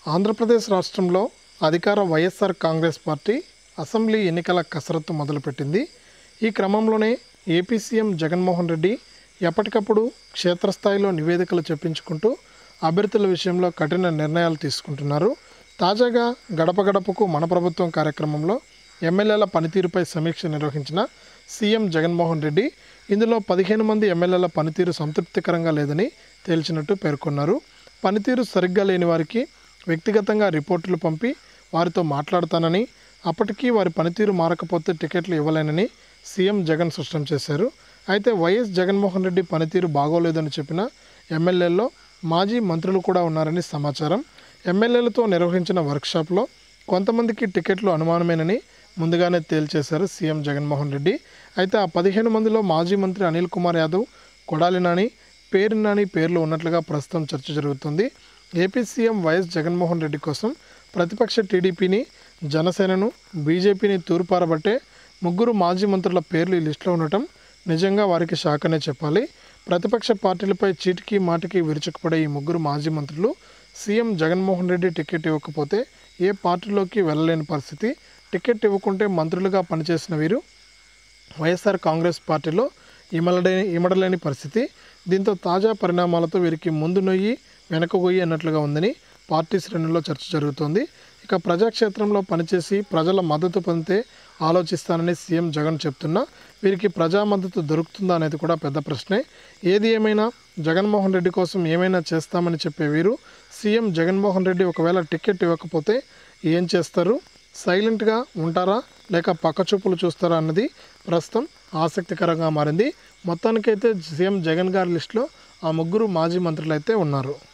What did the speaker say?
ఆంధ్రప్రదేశ్ రాష్ట్రంలో అధికార YSR Congress party assembly ఎన్నికల కసరత్తు మొదలుపెట్టింది ఈ క్రమంలోనే ఏపీ సీఎం జగన్మోహన్ రెడ్డి ఎప్పటికప్పుడు క్షేత్రస్థాయిలో నివేదికలు చెప్పించుకుంటూ అభ్యర్థుల విషయంలో కఠిన నిర్ణయాలు తీసుకుంటున్నారు తాజాగా గడప గడపకు మన ప్రభుత్వం కార్యక్రమంలో ఎమ్మెల్యేల పనితీరుపై సమీక్ష నిర్వహించిన సీఎం జగన్మోహన్ రెడ్డి ఇందులో పదిహేను మంది ఎమ్మెల్యేల పనితీరు సంతృప్తికరంగా లేదని తేల్చినట్టు పేర్కొన్నారు పనితీరు సరిగ్గా లేని వారికి వ్యక్తిగతంగా రిపోర్టులు పంపి వారితో మాట్లాడతానని అప్పటికీ వారి పనితీరు మారకపోతే టికెట్లు ఇవ్వలేనని సీఎం జగన్ స్పష్టం చేశారు అయితే వైఎస్ జగన్మోహన్ రెడ్డి పనితీరు బాగోలేదని చెప్పిన ఎమ్మెల్యేల్లో మాజీ మంత్రులు కూడా ఉన్నారని సమాచారం ఎమ్మెల్యేలతో నిర్వహించిన వర్క్షాప్లో కొంతమందికి టికెట్లు అనుమానమేనని ముందుగానే తేల్చేశారు సీఎం జగన్మోహన్ రెడ్డి అయితే ఆ పదిహేను మందిలో మాజీ మంత్రి అనిల్ కుమార్ యాదవ్ కొడాలి నాని పేరు నాని పేర్లు ఉన్నట్లుగా ప్రస్తుతం చర్చ జరుగుతుంది AP CM YS Jaganmohan Reddy కోసం ప్రతిపక్ష టీడీపీని జనసేనను బీజేపీని తూర్పారబట్టే ముగ్గురు మాజీ మంత్రుల పేర్లు ఈ లిస్టులో ఉండటం నిజంగా వారికి షాక్ అనే చెప్పాలి ప్రతిపక్ష పార్టీలపై చీటికి మాటికి విరుచుకుపడే ఈ ముగ్గురు మాజీ మంత్రులు సీఎం జగన్మోహన్ రెడ్డి టికెట్ ఇవ్వకపోతే ఏ పార్టీలోకి వెళ్ళలేని పరిస్థితి టికెట్ ఇవ్వకుంటే మంత్రులుగా పనిచేసిన వీరు వైఎస్ఆర్ కాంగ్రెస్ పార్టీలో ఇమలడని ఇమడలేని పరిస్థితి దీంతో తాజా పరిణామాలతో వీరికి ముందు నొయ్యి వెనక గొయ్యి అన్నట్లుగా ఉందని పార్టీ శ్రేణుల్లో చర్చ జరుగుతోంది ఇక ప్రజాక్షేత్రంలో పనిచేసి ప్రజల మద్దతు పొందితే ఆలోచిస్తానని సీఎం జగన్ చెప్తున్నా వీరికి ప్రజా మద్దతు దొరుకుతుందా అనేది కూడా పెద్ద ప్రశ్నే ఏది ఏమైనా జగన్మోహన్ రెడ్డి కోసం ఏమైనా చేస్తామని చెప్పే వీరు సీఎం జగన్మోహన్ రెడ్డి ఒకవేళ టికెట్ ఇవ్వకపోతే ఏం చేస్తారు సైలెంట్గా ఉంటారా లేక పక్కచూపులు చూస్తారా అన్నది ప్రస్తుతం ఆసక్తికరంగా మారింది మొత్తానికైతే సీఎం జగన్ గారి లిస్టులో ఆ ముగ్గురు మాజీ మంత్రులు అయితే ఉన్నారు